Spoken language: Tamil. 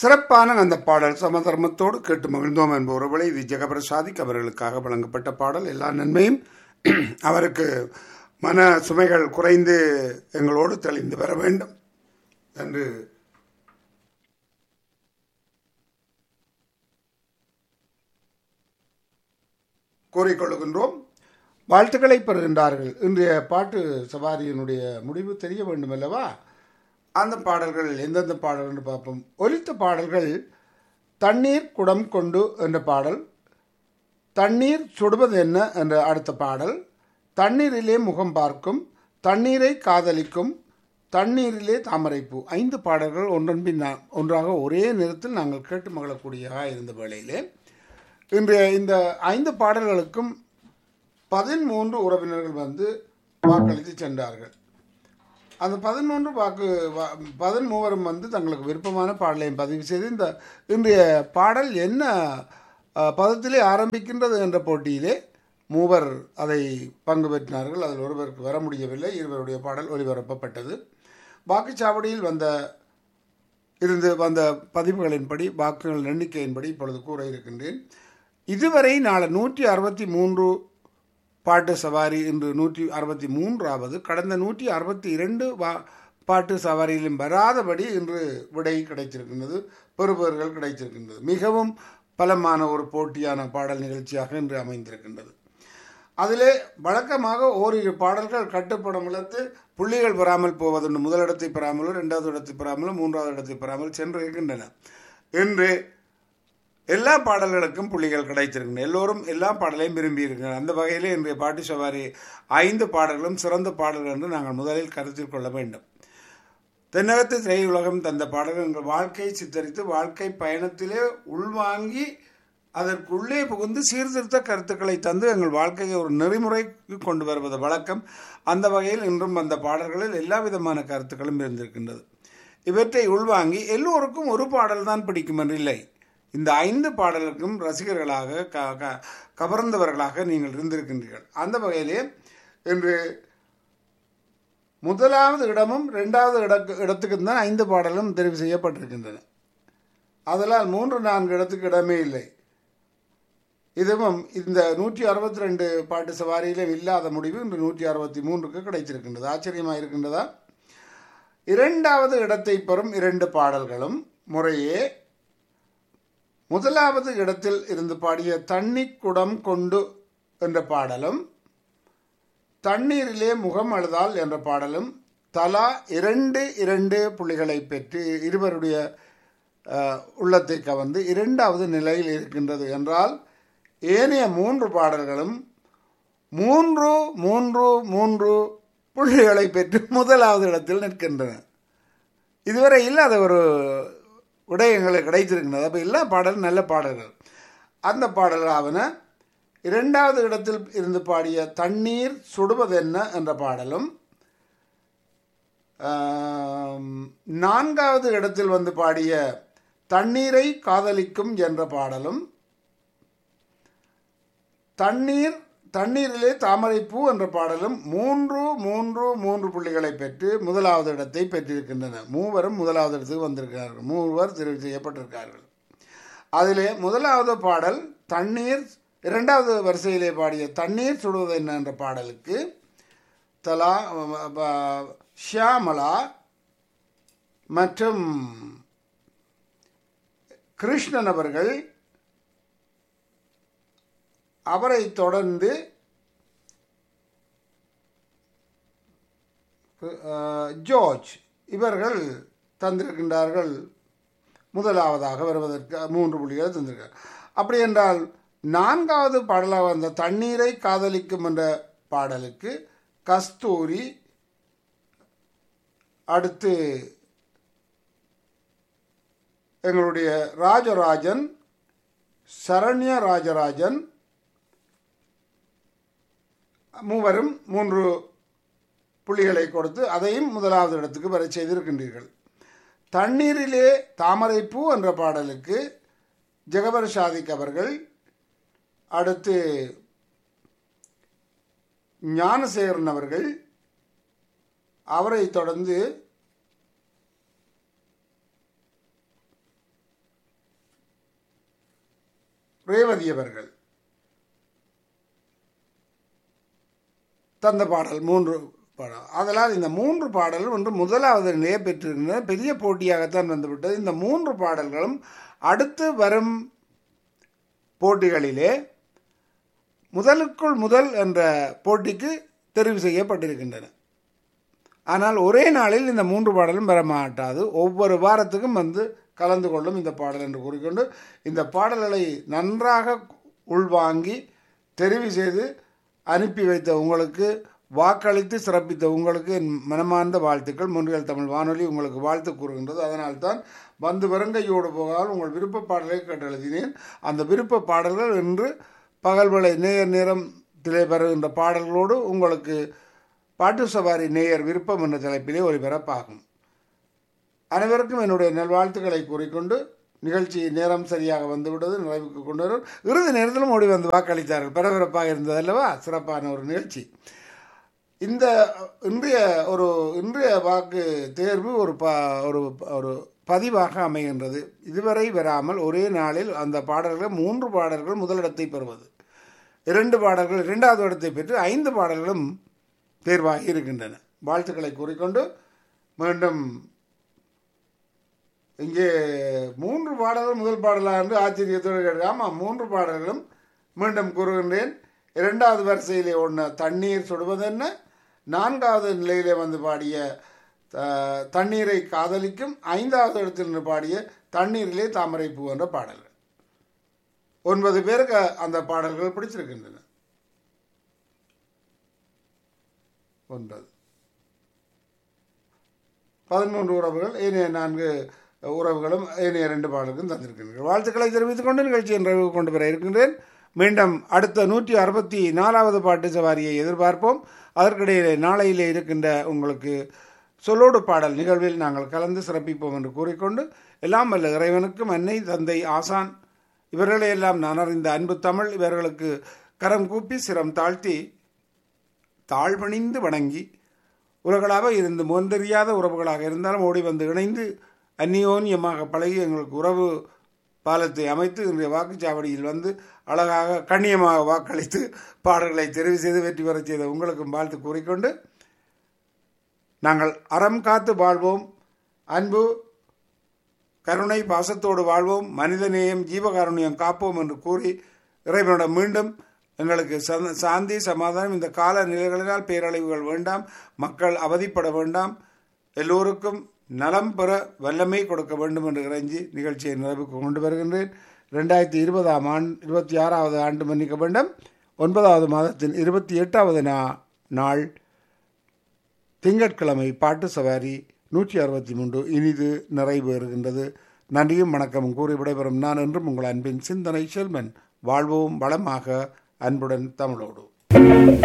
சிறப்பான அந்த பாடல் சமதர்மத்தோடு கேட்டு மகிழ்ந்தோம் என்பவர்களை இது ஜெகபிரசாதிக் அவர்களுக்காக வழங்கப்பட்ட பாடல் எல்லா நன்மையும் அவருக்கு மன சுமைகள் குறைந்து எங்களோடு தெளிந்து வர வேண்டும் என்று கூறிக்கொள்கின்றோம் வாழ்த்துக்களை பெறுகின்றார்கள் இன்றைய பாட்டு சவாரியினுடைய முடிவு தெரிய வேண்டும் அல்லவா அந்த பாடல்கள் எந்தெந்த பாடல்கள் என்று பார்ப்போம் ஒலித்த பாடல்கள் தண்ணீர் குடம் கொண்டு என்ற பாடல் தண்ணீர் சுடுவது என்ன என்ற அடுத்த பாடல் தண்ணீரிலே முகம் பார்க்கும் தண்ணீரை காதலிக்கும் தண்ணீரிலே தாமரைப்பூ ஐந்து பாடல்கள் ஒன்றன் பின் நா- ஒன்றாக ஒரே நேரத்தில் நாங்கள் கேட்டு மகிழக்கூடியதாக இருந்த வேளையிலே இன்றைய இந்த ஐந்து பாடல்களுக்கும் பதிமூன்று உறவினர்கள் வந்து வாக்களித்து சென்றார்கள் அந்த பதிமூன்று வாக்கு வா- பதிமூவரும் வந்து தங்களுக்கு விருப்பமான பாடலையும் பதிவு செய்து இந்த இன்றைய பாடல் என்ன அஹ், பதத்திலே ஆரம்பிக்கின்றது என்ற போட்டியிலே மூவர் அதை பங்கு பெற்றினார்கள் அதில் ஒருவருக்கு வர முடியவில்லை இருவருடைய பாடல் ஒளிபரப்பப்பட்டது வாக்குச்சாவடியில் வந்த இருந்து வந்த பதிவுகளின்படி வாக்குகள் எண்ணிக்கையின்படி இப்பொழுது கூற இருக்கின்றேன் இதுவரை நாளை நூற்றி அறுபத்தி மூன்று பாட்டு சவாரி இன்று நூற்றி அறுபத்தி மூன்றாவது கடந்த நூற்றி அறுபத்தி இரண்டு வா பாட்டு சவாரியிலும் வராதபடி இன்று விடை கிடைத்திருக்கின்றது பெறுபவர்கள் கிடைத்திருக்கின்றது மிகவும் பலமான ஒரு போட்டியான பாடல் நிகழ்ச்சியாக இன்று அமைந்திருக்கின்றது அதிலே வழக்கமாக ஓரிரு பாடல்கள் கட்டுப்படம் இழந்து புள்ளிகள் பெறாமல் போவதுண்டு முதலிடத்தை பெறாமலும் இரண்டாவது இடத்தை பெறாமலும் மூன்றாவது இடத்தை பெறாமல் சென்று இருக்கின்றன இன்று எல்லா பாடல்களுக்கும் புள்ளிகள் கிடைத்திருக்கின்றன எல்லோரும் எல்லா பாடலையும் விரும்பி இருக்கிறார் அந்த வகையிலே இன்றைய பாட்டி சவாரி ஐந்து பாடல்களும் சிறந்த பாடல்கள் என்று நாங்கள் முதலில் கருத்தில் கொள்ள வேண்டும் தென்னகத்து திரையுலகம் தந்த பாடல்கள் எங்கள் வாழ்க்கையை சித்தரித்து வாழ்க்கை பயணத்திலே உள்வாங்கி அதற்குள்ளே புகுந்து சீர்திருத்த கருத்துக்களை தந்து எங்கள் வாழ்க்கையை ஒரு நெறிமுறைக்கு கொண்டு வருவது வழக்கம் அந்த வகையில் இன்றும் அந்த பாடல்களில் எல்லா விதமான கருத்துக்களும் இருந்திருக்கின்றது இவற்றை உள்வாங்கி எல்லோருக்கும் ஒரு பாடல் தான் பிடிக்கும் என்று இல்லை இந்த ஐந்து பாடலுக்கும் ரசிகர்களாக க க கவர்ந்தவர்களாக நீங்கள் இருந்திருக்கின்றீர்கள் அந்த வகையிலே இன்று முதலாவது இடமும் இரண்டாவது இடக்கு இடத்துக்கு தான் ஐந்து பாடலும் தெரிவு செய்யப்பட்டிருக்கின்றன அதனால் மூன்று நான்கு இடத்துக்கு இடமே இல்லை இதுவும் இந்த நூற்றி அறுபத்தி ரெண்டு பாட்டு சவாரியிலும் இல்லாத முடிவு இன்று நூற்றி அறுபத்தி மூன்றுக்கு கிடைத்திருக்கின்றது ஆச்சரியமாக இருக்கின்றதா இரண்டாவது இடத்தை பெறும் இரண்டு பாடல்களும் முறையே முதலாவது இடத்தில் இருந்து பாடிய தண்ணி குடம் கொண்டு என்ற பாடலும் தண்ணீரிலே முகம் அழுதால் என்ற பாடலும் தலா இரண்டு இரண்டு புள்ளிகளை பெற்று இருவருடைய அஹ், உள்ளத்தை கவர்ந்து இரண்டாவது நிலையில் இருக்கின்றது என்றால் ஏனைய மூன்று பாடல்களும் மூன்று மூன்று மூன்று புள்ளிகளை பெற்று முதலாவது இடத்தில் நிற்கின்றன இதுவரை இல்லாத ஒரு விடை எங்களுக்கு கிடைத்திருக்கின்றது அப்போ எல்லா பாடலும் நல்ல பாடல்கள் அந்த பாடலாவன இரண்டாவது இடத்தில் இருந்து பாடிய தண்ணீர் சுடுவதென்ன என்ற பாடலும் ஆம், நான்காவது இடத்தில் வந்து பாடிய தண்ணீரை காதலிக்கும் என்ற பாடலும் தண்ணீர் தண்ணீரிலே தாமரைப்பூ என்ற பாடலும் மூன்று மூன்று மூன்று புள்ளிகளை பெற்று முதலாவது இடத்தை பெற்றிருக்கின்றன மூவரும் முதலாவது இடத்துக்கு வந்திருக்கிறார்கள் மூவர் தெரிவு செய்யப்பட்டிருக்கார்கள் அதிலே முதலாவது பாடல் தண்ணீர் இரண்டாவது வரிசையிலே பாடிய தண்ணீர் சுடுவது என்ன என்ற பாடலுக்கு தலா ப- ப- ஷியாமலா மற்றும் கிருஷ்ணன் அவர்கள் அவரை தொடர்ந்து அஹ், ஜார்ஜ் இவர்கள் தந்திருக்கின்றார்கள் முதலாவதாக வருவதற்கு மூன்று புள்ளிகளை தந்திருக்கார் அப்படி என்றால் நான்காவது பாடலாக வந்த தண்ணீரை காதலிக்கும் என்ற பாடலுக்கு கஸ்தூரி அடுத்து எங்களுடைய ராஜராஜன் சரண்ய ராஜராஜன் மூவரும் மூன்று புள்ளிகளை கொடுத்து அதையும் முதலாவது இடத்துக்கு வர செய்திருக்கின்றீர்கள் தண்ணீரிலே தாமரைப்பூ என்ற பாடலுக்கு ஜெகபர் ஷாதிக் அவர்கள் அடுத்து ஞானசேகரன் அவர்கள் அவரை தொடர்ந்து ரேவதி அவர்கள் தந்த பாடல் மூன்று பாடல் அதனால் இந்த மூன்று பாடலும் ஒன்று முதலாவது நிலையை பெற்றிருந்த பெரிய போட்டியாகத்தான் வந்துவிட்டது இந்த மூன்று பாடல்களும் அடுத்து வரும் போட்டிகளிலே முதலுக்குள் முதல் என்ற போட்டிக்கு தெரிவு செய்யப்பட்டிருக்கின்றன ஆனால் ஒரே நாளில் இந்த மூன்று பாடலும் பெற மாட்டாது ஒவ்வொரு வாரத்துக்கும் வந்து கலந்து கொள்ளும் இந்த பாடல் என்று கூறிக்கொண்டு இந்த பாடல்களை நன்றாக உள்வாங்கி தெரிவு செய்து அனுப்பி வைத்த உங்களுக்கு வாக்களித்து சிறப்பித்த உங்களுக்கு என் மனமார்ந்த வாழ்த்துக்கள் முன்றியல் தமிழ் வானொலி உங்களுக்கு வாழ்த்து கூறுகின்றது அதனால்தான் வந்து வருங்கையோடு போகாமல் உங்கள் விருப்ப பாடலை கேட்டு எழுதினேன் அந்த விருப்ப பாடல்கள் இன்று பகல் வேளை நேர் நேரத்திலே வருகின்ற பாடல்களோடு உங்களுக்கு பாட்டு சவாரி நேயர் விருப்பம் என்ற தலைப்பிலே ஒளிபரப்பாகும் அனைவருக்கும் என்னுடைய நல்வாழ்த்துக்களை கூறிக்கொண்டு நிகழ்ச்சி நேரம் சரியாக வந்துவிட்டது நிறைவுக்கு கொண்டு வரும் இறுதி நேரத்திலும் ஓடி வந்து வாக்களித்தார்கள் பரபரப்பாக இருந்தது அல்லவா சிறப்பான ஒரு நிகழ்ச்சி இந்த இன்றைய ஒரு இன்றைய வாக்கு தேர்வு ஒரு ப ஒரு ஒரு பதிவாக அமைகின்றது இதுவரை வராமல் ஒரே நாளில் அந்த பாடல்கள் மூன்று பாடல்கள் முதலிடத்தை பெறுவது இரண்டு பாடல்கள் இரண்டாவது இடத்தை பெற்று ஐந்து பாடல்களும் தேர்வாகி இருக்கின்றன வாழ்த்துக்களை கூறிக்கொண்டு மீண்டும் இங்கே மூன்று பாடல்கள் முதல் பாடலா என்று ஆச்சரியத்தோடு கேட்டு ஆமாம் மூன்று பாடல்களும் மீண்டும் கூறுகின்றேன் இரண்டாவது வரிசையிலே ஒன்று தண்ணீர் சுடுவதென்ன நான்காவது நிலையிலே வந்து பாடிய த- தண்ணீரை காதலிக்கும் ஐந்தாவது இடத்தில் நின்று பாடிய தண்ணீரிலே தாமரை பூ என்ற பாடல்கள் ஒன்பது பேருக்கு அந்த பாடல்கள் பிடிச்சிருக்கின்றன ஒன்பது பதிமூன்று உறவுகள் ஏனைய நான்கு உறவுகளும் ஏனைய ரெண்டு பாடல்களும் தந்திருக்கின்றனர் வாழ்த்துக்களை தெரிவித்துக் கொண்டு நிகழ்ச்சியை நிறைவு கொண்டு வர இருக்கின்றேன் மீண்டும் அடுத்த நூற்றி அறுபத்தி நாலாவது பாட்டு சவாரியை எதிர்பார்ப்போம் அதற்கிடையிலே நாளையிலே இருக்கின்ற உங்களுக்கு சொல்லோடு பாடல் நிகழ்வில் நாங்கள் கலந்து சிறப்பிப்போம் என்று கூறிக்கொண்டு எல்லாம் வல்ல இறைவனுக்கும் அன்னை தந்தை ஆசான் இவர்களையெல்லாம் நான் அறிந்த அன்பு தமிழ் இவர்களுக்கு கரம் கூப்பி சிரம் தாழ்த்தி தாழ்வணிந்து வணங்கி உறவுகளாக இருந்து முந்தெரியாத உறவுகளாக இருந்தாலும் ஓடி வந்து இணைந்து அந்நியோன்யமாக பழகி எங்களுக்கு உறவு பாலத்தை அமைத்து இன்றைய வாக்குச்சாவடியில் வந்து அழகாக கண்ணியமாக வாக்களித்து பாடல்களை தெரிவு செய்து வெற்றி பெறச் செய்த உங்களுக்கும் வாழ்த்து கூறிக்கொண்டு நாங்கள் அறம் காத்து வாழ்வோம் அன்பு கருணை பாசத்தோடு வாழ்வோம் மனிதநேயம் ஜீவகாருண்யம் காப்போம் என்று கூறி இறைவனிடம் மீண்டும் எங்களுக்கு சந்த- சாந்தி சமாதானம் இந்த கால நிலைகளினால் பேரழிவுகள் வேண்டாம் மக்கள் அவதிப்பட வேண்டாம் எல்லோருக்கும் நலம் பெற வல்லமை கொடுக்க வேண்டும் என்று இறைஞ்சி நிகழ்ச்சியை நிறைவுக்கு கொண்டு வருகின்றேன் ரெண்டாயிரத்தி இருபதாம் ஆண்டு இருபத்தி ஆறாவது ஆண்டு மன்னிக்க வேண்டும் ஒன்பதாவது மாதத்தின் இருபத்தி எட்டாவது நா நாள் திங்கட்கிழமை பாட்டு சவாரி நூற்றி அறுபத்தி மூன்று இனிது நிறைவேறுகின்றது நன்றியும் வணக்கமும் கூறி விடைபெறும் நான் என்றும் உங்கள் அன்பின் சிந்தனை செல்வன் வாழ்வோம் வளமாக அன்புடன் தமிழோடு